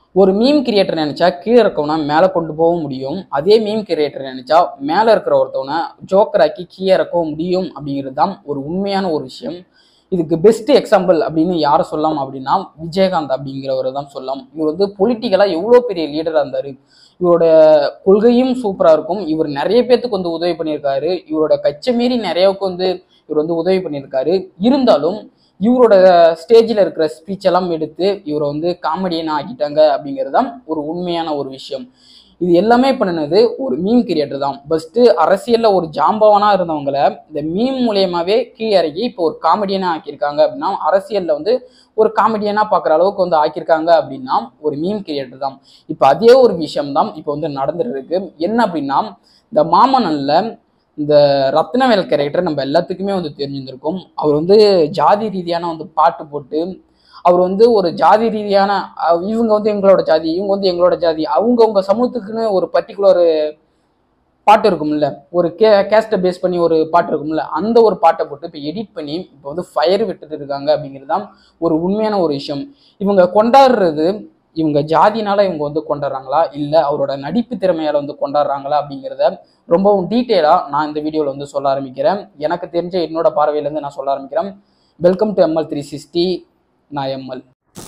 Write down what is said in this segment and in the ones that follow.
ஒரு meme creator நினைச்சா கீழே இருக்கவனை மேலே கொண்டு போக முடியும் அதே மீம் கிரியேட்டர் நினைச்சா மேலே இருக்கிற ஒருத்தவனை ஜோக்கராக்கி கீழே இறக்கவும் முடியும் அப்படிங்கிறது தான் ஒரு உண்மையான ஒரு விஷயம் இதுக்கு பெஸ்ட் எக்ஸாம்பிள் அப்படின்னு யாரை சொல்லலாம் அப்படின்னா விஜயகாந்த் அப்படிங்கிறவர் தான் சொல்லலாம் இவர் வந்து பொலிட்டிக்கலாக எவ்வளோ பெரிய லீடராக இருந்தார் இவரோட கொள்கையும் சூப்பராக இருக்கும் இவர் நிறைய பேத்துக்கு வந்து உதவி பண்ணியிருக்காரு இவரோட கச்சை மீறி நிறையவுக்கு வந்து இவர் வந்து உதவி பண்ணியிருக்காரு இருந்தாலும் இவரோட ஸ்டேஜில் இருக்கிற ஸ்பீச் எல்லாம் எடுத்து இவரை வந்து காமெடியனாக ஆக்கிட்டாங்க அப்படிங்கிறது தான் ஒரு உண்மையான ஒரு விஷயம் இது எல்லாமே பண்ணினது ஒரு மீம் கிரியேட்டர் தான் ஃபஸ்ட்டு அரசியலில் ஒரு ஜாம்பவனாக இருந்தவங்கள இந்த மீம் மூலியமாகவே கீழே இறக்கி இப்போ ஒரு காமெடியனாக ஆக்கியிருக்காங்க அப்படின்னா அரசியலில் வந்து ஒரு காமெடியனாக பார்க்குற அளவுக்கு வந்து ஆக்கியிருக்காங்க அப்படின்னா ஒரு மீம் கிரியேட்டர் தான் இப்போ அதே ஒரு விஷயம் தான் இப்போ வந்து நடந்துட்டு இருக்கு என்ன அப்படின்னா இந்த மாமன்னனில் இந்த ரத்னவேல் கேரக்டர் நம்ம எல்லாத்துக்குமே வந்து தெரிஞ்சிருந்திருக்கும் அவர் வந்து ஜாதி ரீதியான வந்து பாட்டு போட்டு அவர் வந்து ஒரு ஜாதி ரீதியான அஹ், இவங்க வந்து எங்களோட ஜாதி இவங்க வந்து எங்களோட ஜாதி அவங்கவுங்க சமூகத்துக்குன்னு ஒரு பர்டிகுலர் பாட்டு இருக்கும்ல ஒரு கே கேஸ்ட்டை பேஸ் பண்ணி ஒரு பாட்டு இருக்கும்ல அந்த ஒரு பாட்டை போட்டு இப்போ எடிட் பண்ணி இப்போ வந்து ஃபயர் விட்டுட்டு இருக்காங்க அப்படிங்கிறது தான் ஒரு உண்மையான ஒரு விஷயம் இவங்க கொண்டாடுறது இவங்க ஜாதினால இவங்க வந்து கொண்டாடுறாங்களா இல்லை அவரோட நடிப்பு திறமையால வந்து கொண்டாடுறாங்களா அப்படிங்கிறத ரொம்பவும் டீட்டெயிலாக நான் இந்த வீடியோவில் வந்து சொல்ல ஆரம்பிக்கிறேன் எனக்கு தெரிஞ்ச என்னோட பார்வையிலேருந்து நான் சொல்ல ஆரம்பிக்கிறேன் welcome to ML three sixty நான் எம்எல்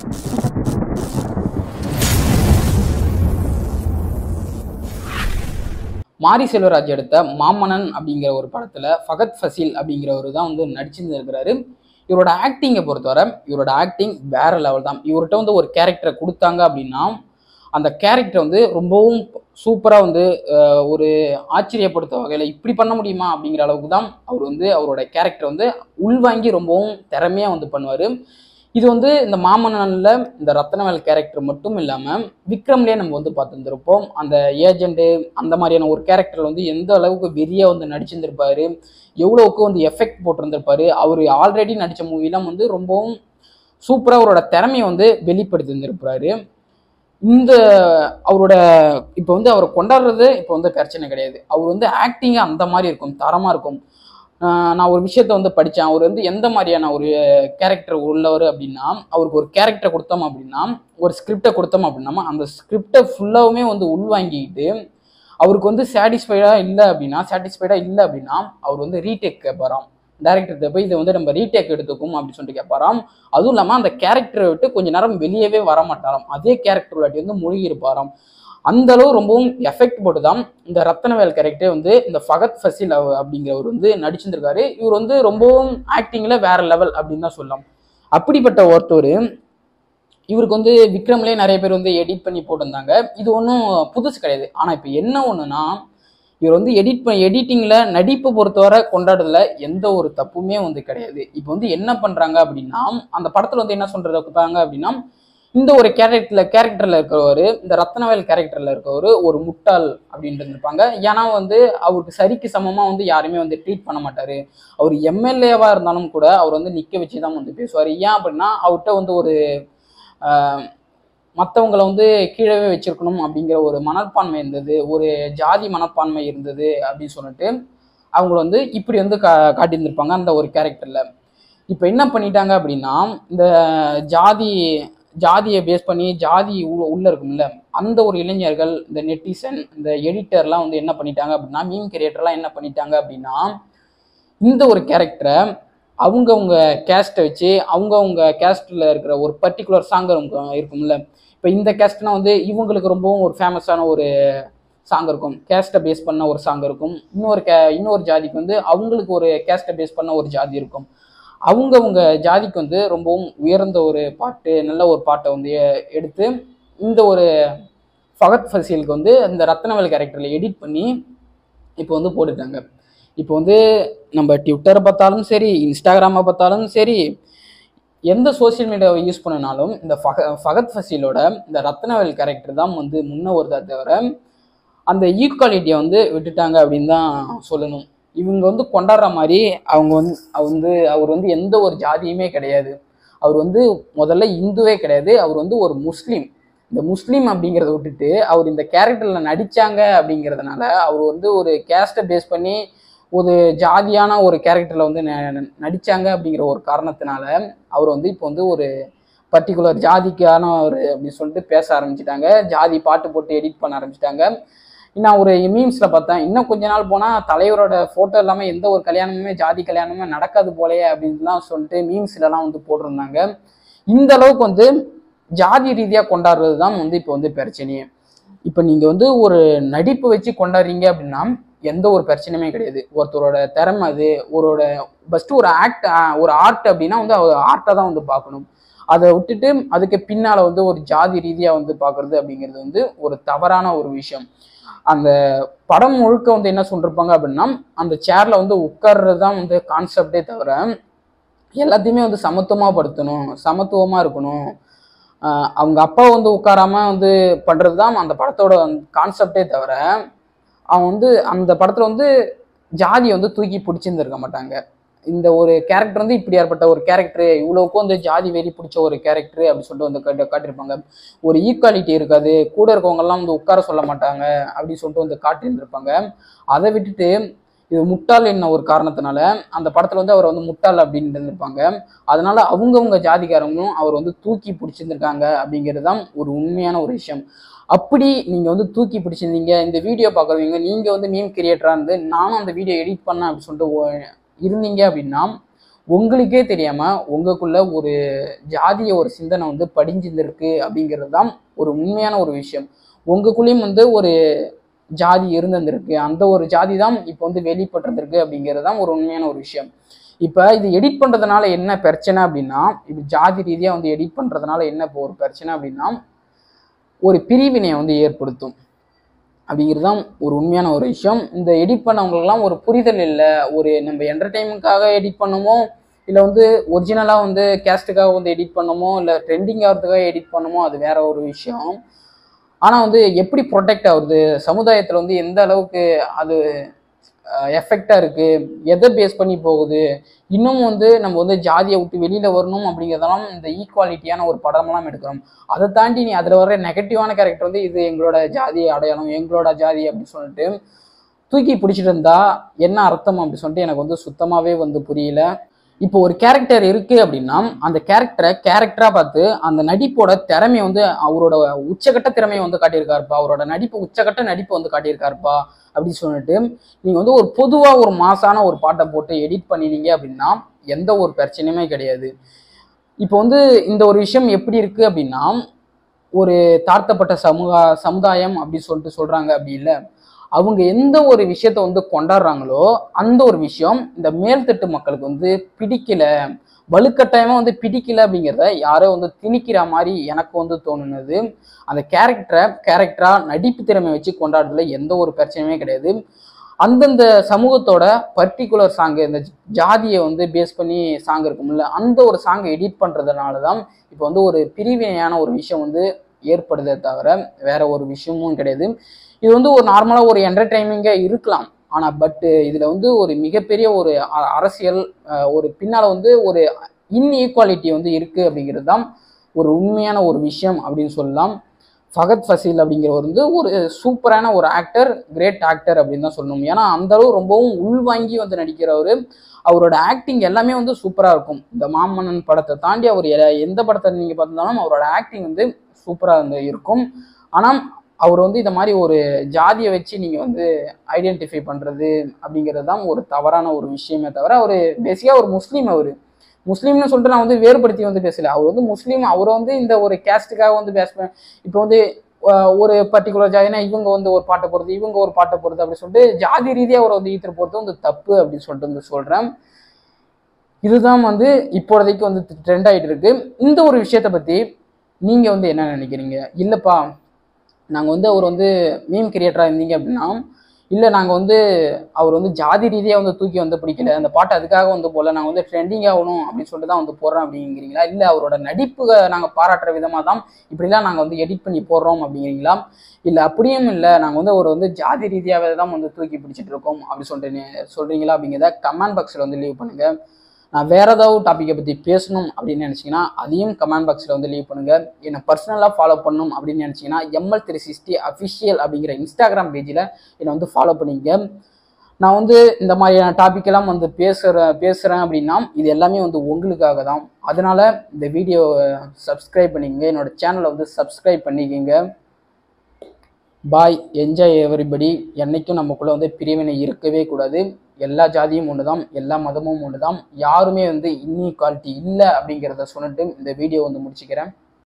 மாரி செல்வராஜ் எடுத்த மாமன்னன் அப்படிங்கிற ஒரு படத்துல ஃபகத் ஃபசீல் அப்படிங்கிறவர் தான் வந்து நடிச்சிருந்திருக்கிறாரு இவரோட ஆக்டிங்கை பொறுத்தவரை இவரோட ஆக்டிங் வேற லெவல் தான் இவர்கிட்ட வந்து ஒரு கேரக்டரை கொடுத்தாங்க அப்படின்னா அந்த கேரக்டர் வந்து ரொம்பவும் சூப்பராக வந்து அஹ், ஒரு ஆச்சரியப்படுத்த வகையில் இப்படி பண்ண முடியுமா அப்படிங்கிற அளவுக்கு தான் அவர் வந்து அவரோட கேரக்டர் வந்து உள்வாங்கி ரொம்பவும் திறமையாக வந்து பண்ணுவார் இது வந்து இந்த மாமன்னனில் இந்த ரத்னவேல் கேரக்டர் மட்டும் இல்லாமல் விக்ரம்லேயே நம்ம வந்து பார்த்துருந்துருப்போம் அந்த ஏஜென்ட்டு அந்த மாதிரியான ஒரு கேரக்டர் வந்து எந்த அளவுக்கு வெறியாக வந்து நடிச்சிருந்திருப்பாரு எவ்வளோவுக்கு வந்து எஃபெக்ட் போட்டிருந்திருப்பாரு அவர் ஆல்ரெடி நடித்த மூவிலாம் வந்து ரொம்பவும் சூப்பராக அவரோட திறமையை வந்து வெளிப்படுத்தி இருந்திருப்பாரு இந்த அவரோட இப்போ வந்து அவர் கொண்டாடுறது இப்போ வந்து பிரச்சனை கிடையாது அவர் வந்து ஆக்டிங் அந்த மாதிரி இருக்கும் தரமாக இருக்கும் ஆஹ் நான் ஒரு விஷயத்த வந்து படித்தேன் அவர் வந்து எந்த மாதிரியான ஒரு கேரக்டர் உள்ளவர் அப்படின்னா அவருக்கு ஒரு கேரக்டர் கொடுத்தோம் அப்படின்னா ஒரு ஸ்கிரிப்டை கொடுத்தோம் அப்படின்னா அந்த ஸ்கிரிப்டை ஃபுல்லாகவுமே வந்து உள்வாங்கிக்கிட்டு அவருக்கு வந்து சாட்டிஸ்ஃபைடாக இல்லை அப்படின்னா சாட்டிஸ்ஃபைடாக இல்லை அப்படின்னா அவர் வந்து ரீடேக் கேட்பாராம் டேரக்டர்கிட்ட போய் இதை வந்து நம்ம ரீடேக் எடுத்துக்கும் அப்படின்னு சொல்லிட்டு கேட்பாராம் அதுவும் இல்லாமல் அந்த கேரக்டரை விட்டு கொஞ்ச நேரம் வெளியவே வர மாட்டாராம் அதே கேரக்டர் விளாட்டி வந்து மூழ்கி இருப்பாராம் அந்த அளவு ரொம்பவும் எஃபெக்ட் போட்டு தான் இந்த ரத்னவேல் கேரக்டரே வந்து இந்த ஃபகத் ஃபசில் அவ- அப்படிங்கிறவர் வந்து நடிச்சிருந்திருக்காரு இவர் வந்து ரொம்பவும் ஆக்டிங்கில் வேற லெவல் அப்படின்னு தான் சொல்லலாம் அப்படிப்பட்ட ஒருத்தர் இவருக்கு வந்து விக்ரம்லேயே நிறைய பேர் வந்து எடிட் பண்ணி போட்டிருந்தாங்க இது ஒன்றும் புதுசு கிடையாது ஆனால் இப்போ என்ன ஒன்றுனா இவர் வந்து எடிட் பண்ண எடிட்டிங்கில் நடிப்பை பொறுத்தவரை கொண்டாடுறதுல எந்த ஒரு தப்புமே வந்து கிடையாது இப்போ வந்து என்ன பண்ணுறாங்க அப்படின்னா அந்த படத்தில் வந்து என்ன சொல்கிறத கொடுத்தாங்க அப்படின்னா இந்த ஒரு கேரக்டரில் கேரக்டரில் இருக்கிறவர் இந்த ரத்னவேல் கேரக்டரில் இருக்கவர் ஒரு முட்டாள் அப்படின்ட்டு இருந்திருப்பாங்க ஏன்னா வந்து அவருக்கு சரிக்கு சமமாக வந்து யாருமே வந்து ட்ரீட் பண்ண மாட்டார் அவர் எம்எல்ஏவாக இருந்தாலும் கூட அவர் வந்து நிற்க வச்சு தான் வந்து பேசுவார் ஏன் அப்படின்னா அவர்கிட்ட வந்து ஒரு மற்றவங்களை வந்து கீழவே வச்சிருக்கணும் அப்படிங்கிற ஒரு மனப்பான்மை இருந்தது ஒரு ஜாதி மனப்பான்மை இருந்தது அப்படின்னு சொல்லிட்டு அவங்கள வந்து இப்படி வந்து கா காட்டியிருந்திருப்பாங்க அந்த ஒரு கேரக்டரில் இப்போ என்ன பண்ணிட்டாங்க அப்படின்னா இந்த ஜாதி ஜாதியை பேஸ் பண்ணி ஜாதி உ- உள்ள இருக்கும்ல அந்த ஒரு இளைஞர்கள் இந்த நெட்டிசன் இந்த எடிட்டர்லாம் வந்து என்ன பண்ணிட்டாங்க அப்படின்னா மீன் கிரியேட்டர்லாம் என்ன பண்ணிட்டாங்க அப்படின்னா இந்த ஒரு கேரக்டரை அவங்கவுங்க கேஸ்ட்டை வச்சு அவங்கவுங்க கேஸ்ட்டில் இருக்கிற ஒரு பர்டிகுலர் சாங் இருக்கும்ல இப்போ இந்த கேஸ்ட்னா வந்து இவங்களுக்கு ரொம்பவும் ஒரு ஃபேமஸான ஒரு சாங் இருக்கும் கேஸ்ட்டை பேஸ் பண்ண ஒரு சாங் இருக்கும் இன்னொரு கே இன்னொரு ஜாதிக்கு வந்து அவங்களுக்கு ஒரு கேஸ்ட்டை பேஸ் பண்ண ஒரு ஜாதி இருக்கும் அவங்கவுங்க ஜாதிக்கு வந்து ரொம்பவும் உயர்ந்த ஒரு பாட்டு நல்ல ஒரு பாட்டை வந்து எ- எடுத்து இந்த ஒரு ஃபகத் ஃபசீலுக்கு வந்து இந்த ரத்னவேல் கேரக்டரில் எடிட் பண்ணி இப்போ வந்து போட்டுட்டாங்க இப்போ வந்து நம்ம ட்விட்டரை பார்த்தாலும் சரி இன்ஸ்டாகிராமை பார்த்தாலும் சரி எந்த சோஷியல் மீடியாவை யூஸ் பண்ணினாலும் இந்த ஃபக ஃபகத் ஃபசீலோட இந்த ரத்னவேல் கேரக்டர் தான் வந்து முன்ன வருதா தவிர அந்த ஈக்குவாலிட்டியை வந்து விட்டுட்டாங்க அப்படின்னு தான் சொல்லணும் இவங்க வந்து கொண்டாடுற மாதிரி அவங்க வந்து அவர் வந்து அவர் வந்து எந்த ஒரு ஜாதியுமே கிடையாது அவர் வந்து முதல்ல இந்துவே கிடையாது அவர் வந்து ஒரு முஸ்லீம் இந்த முஸ்லீம் அப்படிங்கிறத விட்டுட்டு அவர் இந்த கேரக்டரில் நடிச்சாங்க அப்படிங்கிறதுனால அவர் வந்து ஒரு கேஸ்ட்டை பேஸ் பண்ணி ஒரு ஜாதியான ஒரு கேரக்டரில் வந்து ந- நடிச்சாங்க அப்படிங்கிற ஒரு காரணத்தினால அவர் வந்து இப்போ வந்து ஒரு பர்டிகுலர் ஜாதிக்கான ஒரு அப்படின்னு சொல்லிட்டு பேச ஆரம்பிச்சிட்டாங்க ஜாதி பாட்டு போட்டு எடிட் பண்ண ஆரம்பிச்சிட்டாங்க நான் ஒரு மீம்ஸில் பார்த்தேன் இன்னும் கொஞ்ச நாள் போனால் தலைவரோட ஃபோட்டோ இல்லாமல் எந்த ஒரு கல்யாணமுமே ஜாதி கல்யாணமே நடக்காது போலயே அப்படின்லாம் சொல்லிட்டு மீம்ஸ்லலாம் வந்து போட்டிருந்தாங்க இந்த அளவுக்கு வந்து ஜாதி ரீதியாக கொண்டாடுறது தான் வந்து இப்போ வந்து பிரச்சனையே இப்போ நீங்கள் வந்து ஒரு நடிப்பு வச்சு கொண்டாடுறீங்க அப்படின்னா எந்த ஒரு பிரச்சனையுமே கிடையாது ஒருத்தரோட திறமை அது ஒருவரோட ஃபஸ்ட்டு ஒரு ஆக்ட் ஒரு ஆர்ட் அப்படின்னா வந்து ஆர்ட்டை தான் வந்து பார்க்கணும் அதை விட்டுட்டு அதுக்கு பின்னால் வந்து ஒரு ஜாதி ரீதியாக வந்து பார்க்குறது அப்படிங்கிறது வந்து ஒரு தவறான ஒரு விஷயம் அந்த படம் முழுக்க வந்து என்ன சொல்லிருப்பாங்க அப்படின்னா அந்த சேர்ல வந்து உட்கார்றது தான் வந்து கான்செப்டே தவிர எல்லாத்தையுமே வந்து சமத்துவமாக படுத்தணும் சமத்துவமாக இருக்கணும் ஆஹ் அவங்க அப்பா வந்து உட்காராம வந்து பண்ணுறது தான் அந்த படத்தோட கான்செப்டே தவிர அவன் வந்து அந்த படத்தில் வந்து ஜாதியை வந்து தூக்கி பிடிச்சிருந்துருக்க மாட்டாங்க இந்த ஒரு கேரக்டர் வந்து இப்படி ஏற்பட்ட ஒரு கேரக்டர் இவ்வளவுக்கும் வந்து ஜாதி வெறி பிடிச்ச ஒரு கேரக்டர் அப்படின்னு சொல்லிட்டு வந்து காட்டி காட்டியிருப்பாங்க ஒரு ஈக்குவாலிட்டி இருக்காது கூட இருக்கவங்க எல்லாம் வந்து உட்கார சொல்ல மாட்டாங்க அப்படின்னு சொல்லிட்டு வந்து காட்டியிருந்திருப்பாங்க அதை விட்டுட்டு இது முட்டாள் என்ன ஒரு காரணத்தினால அந்த படத்துல வந்து அவர் வந்து முட்டாள் அப்படின்னு இருந்திருப்பாங்க அதனால அவங்கவுங்க ஜாதிக்காரங்களும் அவர் வந்து தூக்கி பிடிச்சிருந்திருக்காங்க அப்படிங்கிறது தான் ஒரு உண்மையான ஒரு விஷயம் அப்படி நீங்க வந்து தூக்கி பிடிச்சிருந்தீங்க இந்த வீடியோ பார்க்குறவங்க நீங்க வந்து மீம் கிரியேட்டரா இருந்து நானும் அந்த வீடியோ எடிட் பண்ணேன் அப்படின்னு சொல்லிட்டு ஓ- இருந்தீங்க அப்படின்னா உங்களுக்கே தெரியாம உங்களுக்குள்ள ஒரு ஜாதிய ஒரு சிந்தனை வந்து படிஞ்சிருந்திருக்கு அப்படிங்கிறது தான் ஒரு உண்மையான ஒரு விஷயம் உங்களுக்குள்ளேயும் வந்து ஒரு ஜாதி இருந்திருக்கு அந்த ஒரு ஜாதி தான் இப்போ வந்து வெளிப்பட்டிருக்கு அப்படிங்கிறது தான் ஒரு உண்மையான ஒரு விஷயம் இப்போ இது எடிட் பண்ணுறதுனால என்ன பிரச்சனை அப்படின்னா இது ஜாதி ரீதியாக வந்து எடிட் பண்ணுறதுனால என்ன இப்போ ஒரு பிரச்சனை அப்படின்னா ஒரு பிரிவினையை வந்து ஏற்படுத்தும் அப்படிங்கிறது தான் ஒரு உண்மையான ஒரு விஷயம் இந்த எடிட் பண்ணவங்களுக்குலாம் ஒரு புரிதல் இல்லை ஒரு நம்ம என்டர்டைன்மெண்ட்காக எடிட் பண்ணுமோ இல்லை வந்து ஒரிஜினலாக வந்து கேஸ்ட்டுக்காக வந்து எடிட் பண்ணுமோ இல்லை ட்ரெண்டிங் ஆகிறதுக்காக எடிட் பண்ணுமோ அது வேற ஒரு விஷயம் ஆனால் வந்து எப்படி ப்ரொடெக்ட் ஆகுது சமுதாயத்தில் வந்து எந்த அளவுக்கு அது எஃபெக்டாக இருக்குது எதை பேஸ் பண்ணி போகுது இன்னும் வந்து நம்ம வந்து ஜாதியை விட்டு வெளியில் வரணும் அப்படிங்கிறதெல்லாம் இந்த ஈக்குவாலிட்டியான ஒரு படமெல்லாம் எடுக்கிறோம் அதை தாண்டி நீ அதில் வர நெகட்டிவான கேரக்டர் வந்து இது எங்களோட ஜாதி அடையாளம் எங்களோட ஜாதி அப்படின்னு சொல்லிட்டு தூக்கி பிடிச்சிட்டு இருந்தா என்ன அர்த்தம் அப்படின்னு சொல்லிட்டு எனக்கு வந்து சுத்தமாகவே வந்து புரியல இப்போ ஒரு கேரக்டர் இருக்கு அப்படின்னா அந்த கேரக்டரை கேரக்டரா பார்த்து அந்த நடிப்போட திறமையை வந்து அவரோட உச்சகட்ட திறமையை வந்து காட்டியிருக்காருப்பா அவரோட நடிப்பு உச்சகட்ட நடிப்பை வந்து காட்டியிருக்காருப்பா அப்படின்னு சொல்லிட்டு நீங்க வந்து ஒரு பொதுவா ஒரு மாசான ஒரு பாட்டை போட்டு எடிட் பண்ணினீங்க அப்படின்னா எந்த ஒரு பிரச்சனையுமே கிடையாது இப்போ வந்து இந்த ஒரு விஷயம் எப்படி இருக்கு அப்படின்னா ஒரு தாழ்த்தப்பட்ட சமூக சமுதாயம் அப்படி சொல்லிட்டு சொல்றாங்க அப்படி இல்லை அவங்க எந்த ஒரு விஷயத்த வந்து கொண்டாடுறாங்களோ அந்த ஒரு விஷயம் இந்த மேல்தட்டு மக்களுக்கு வந்து பிடிக்கல வலுக்கட்டாயமா வந்து பிடிக்கல அப்படிங்கிறத யாரோ வந்து திணிக்கிற மாதிரி எனக்கு வந்து தோணுனது அந்த கேரக்டரை கேரக்டரா நடிப்பு திறமை வச்சு கொண்டாடுறதுல எந்த ஒரு பிரச்சனையுமே கிடையாது அந்தந்த சமூகத்தோட பர்டிகுலர் சாங்கு இந்த ஜாதியை வந்து பேஸ் பண்ணி சாங் இருக்கும்ல அந்த ஒரு சாங்கை எடிட் பண்ணுறதுனால தான் இப்போ வந்து ஒரு பிரிவினையான ஒரு விஷயம் வந்து ஏற்படுதே தவிர வேற ஒரு விஷயமும் கிடையாது இது வந்து ஒரு நார்மலாக ஒரு என்டர்டைன்மெண்ட்டாக இருக்கலாம் ஆனால் பட்டு இதில் வந்து ஒரு மிகப்பெரிய ஒரு அ- அரசியல் அஹ், ஒரு பின்னால் வந்து ஒரு இன்இக்வாலிட்டி வந்து இருக்குது அப்படிங்கிறது தான் ஒரு உண்மையான ஒரு விஷயம் அப்படின்னு சொல்லலாம் ஃபகத் ஃபசீல் அப்படிங்கிறவர் வந்து ஒரு சூப்பரான ஒரு ஆக்டர் கிரேட் ஆக்டர் அப்படின்னு தான் சொல்லணும் ஏன்னா அந்த அளவு ரொம்பவும் உள்வாங்கி வந்து நடிக்கிறவர் அவரோட ஆக்டிங் எல்லாமே வந்து சூப்பராக இருக்கும் இந்த மாமன்னன் படத்தை தாண்டி அவர் எ- எந்த படத்தை நீங்கள் பார்த்தாலும் அவரோட ஆக்டிங் வந்து சூப்பராக வந்து இருக்கும் ஆனால் அவர் வந்து இந்த மாதிரி ஒரு ஜாதியை வச்சு நீங்கள் வந்து ஐடென்டிஃபை பண்ணுறது அப்படிங்கிறது தான் ஒரு தவறான ஒரு விஷயமே தவிர அவர் பேசிக்காக ஒரு முஸ்லீம் அவர் முஸ்லீம்னு சொல்லிட்டு நான் வந்து வேறுபடுத்தி வந்து பேசல அவர் வந்து முஸ்லீம் அவரை வந்து இந்த ஒரு கேஸ்ட்டுக்காக வந்து பேசுவேன் இப்போ வந்து அஹ், ஒரு பர்டிகுலர் ஜாதினா இவங்க வந்து ஒரு பாட்டை போகிறது இவங்க ஒரு பாட்டை போகிறது அப்படி சொல்லிட்டு ஜாதி ரீதியாக அவரை வந்து ஈத்துட்டு போகிறது வந்து தப்பு அப்படின்னு சொல்லிட்டு வந்து சொல்கிறேன் இதுதான் வந்து இப்போதைக்கு வந்து ட்ரெண்ட் ஆகிட்டு இருக்கு இந்த ஒரு விஷயத்தை பற்றி நீங்கள் வந்து என்ன நினைக்கிறீங்க இல்லைப்பா நாங்கள் வந்து அவர் வந்து மீம் கிரியேட்டராக இருந்தீங்க அப்படின்னா இல்லை நாங்கள் வந்து அவர் வந்து ஜாதி ரீதியாக வந்து தூக்கி வந்து பிடிக்கல அந்த பாட்டு அதுக்காக வந்து போல நாங்கள் வந்து ட்ரெண்டிங் ஆகணும் அப்படின்னு சொல்லிட்டு தான் வந்து போடுறோம் அப்படிங்கிறீங்களா இல்லை அவரோட நடிப்பு நாங்கள் பாராட்டுற விதமாக தான் இப்படிலாம் நாங்கள் வந்து எடிட் பண்ணி போடுறோம் அப்படிங்கிறீங்களா இல்லை அப்படியும் இல்லை நாங்கள் வந்து ஒரு வந்து ஜாதி ரீதியாகவே தான் வந்து தூக்கி பிடிச்சிட்டு இருக்கோம் அப்படி சொல்லிட்டு நீ- சொல்றீங்களா அப்படிங்கிறத கமெண்ட் பாக்ஸில் வந்து லீவ் பண்ணுங்க நான் வேற ஏதாவது டாப்பிக்கை பற்றி பேசணும் அப்படின்னு நினச்சிங்கன்னா அதையும் கமெண்ட் பாக்ஸில் வந்து லீவ் பண்ணுங்க என்னை பர்சனலாக ஃபாலோ பண்ணணும் அப்படின்னு நினச்சிங்கன்னா எம்எல் த்ரீ சிக்ஸ்டி அஃபிஷியல் அப்படிங்கிற இன்ஸ்டாகிராம் பேஜில் என்னை வந்து ஃபாலோ பண்ணிங்க நான் வந்து இந்த மாதிரியான டாபிக் எல்லாம் வந்து பேசுகிறேன் பேசுகிறேன் அப்படின்னா இது எல்லாமே வந்து உங்களுக்காக தான் அதனால இந்த வீடியோவை சப்ஸ்கிரைப் பண்ணிக்கங்க என்னோட சேனலை வந்து சப்ஸ்கிரைப் பண்ணிக்கங்க பாய் என்ஜாய் எவரிபடி என்னைக்கும் நமக்குள்ள வந்து பிரிவினை இருக்கவே கூடாது எல்லா ஜாதியும் ஒன்று தான் எல்லா மதமும் ஒன்று தான் யாருமே வந்து இன்இக்வாலிட்டி இல்லை அப்படிங்கிறத சொல்லிட்டு இந்த வீடியோ வந்து முடிச்சுக்கிறேன்